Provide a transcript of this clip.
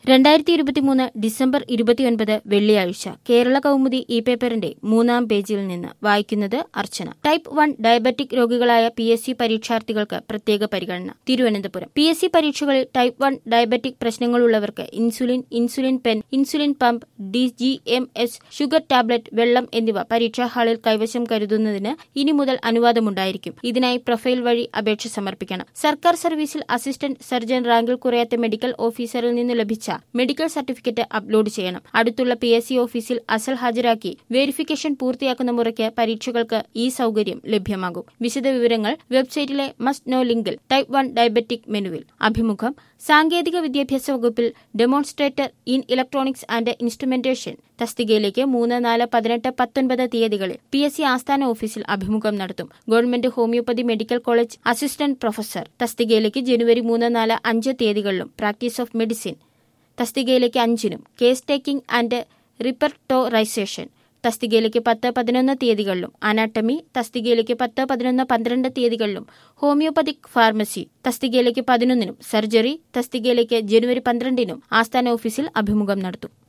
രണ്ടായിരത്തി ഇരുപത്തിമൂന്ന് ഡിസംബർ ഇരുപത്തിയൊൻപത് വെള്ളിയാഴ്ച കേരള കൗമുദി ഇ പേപ്പറിന്റെ മൂന്നാം പേജിൽ നിന്ന് വായിക്കുന്നത് അർച്ചന ടൈപ്പ് വൺ ഡയബറ്റിക് രോഗികളായ പി എസ് സി പരീക്ഷാർത്ഥികൾക്ക് പ്രത്യേക പരിഗണന തിരുവനന്തപുരം പി എസ് സി പരീക്ഷകളിൽ ടൈപ്പ് വൺ ഡയബറ്റിക് പ്രശ്നങ്ങളുള്ളവർക്ക് insulin insulin pen insulin pump D G M S sugar tablet വെള്ളം എന്നിവ പരീക്ഷാ ഹാളിൽ കൈവശം കരുതുന്നതിന് ഇനി മുതൽ അനുവാദമുണ്ടായിരിക്കും ഇതിനായി പ്രൊഫൈൽ വഴി അപേക്ഷ സമർപ്പിക്കണം സർക്കാർ സർവീസിൽ അസിസ്റ്റന്റ് സർജൻ റാങ്കിൽ കുറയാത്ത മെഡിക്കൽ ഓഫീസറിൽ നിന്ന് ലഭിച്ച മെഡിക്കൽ സർട്ടിഫിക്കറ്റ് അപ്ലോഡ് ചെയ്യണം അടുത്തുള്ള പി എസ് സി ഓഫീസിൽ അസൽ ഹാജരാക്കി വെരിഫിക്കേഷൻ പൂർത്തിയാക്കുന്ന മുറയ്ക്ക് പരീക്ഷകൾക്ക് ഈ സൌകര്യം ലഭ്യമാകും വിശദവിവരങ്ങൾ വെബ്സൈറ്റിലെ മസ്റ്റ് നോ ലിങ്കിൽ ടൈപ്പ് വൺ ഡയബറ്റിക് മെനുവിൽ അഭിമുഖം സാങ്കേതിക വിദ്യാഭ്യാസ വകുപ്പിൽ demonstrator in electronics and instrumentation തസ്തികയിലേക്ക് മൂന്ന് നാല് പതിനെട്ട് പത്തൊൻപത് തീയതികളിൽ പി എസ് സി ആസ്ഥാന ഓഫീസിൽ അഭിമുഖം നടത്തും government homoeopathy medical college assistant professor തസ്തികയിലേക്ക് ജനുവരി മൂന്ന് നാല് അഞ്ച് തീയതികളിലും പ്രാക്ടീസ് ഓഫ് മെഡിസിൻ തസ്തികയിലേക്ക് അഞ്ചിനും കേസ് ടേക്കിംഗ് ആൻഡ് റിപ്പർട്ടോറൈസേഷൻ തസ്തികയിലേക്ക് പത്ത് പതിനൊന്ന് തീയതികളിലും അനാട്ടമി തസ്തികയിലേക്ക് പത്ത് പതിനൊന്ന് പന്ത്രണ്ട് തീയതികളിലും ഹോമിയോപ്പതിക് ഫാർമസി തസ്തികയിലേക്ക് പതിനൊന്നിനും സർജറി തസ്തികയിലേക്ക് ജനുവരി പന്ത്രണ്ടിനും ആസ്ഥാന ഓഫീസിൽ അഭിമുഖം നടത്തും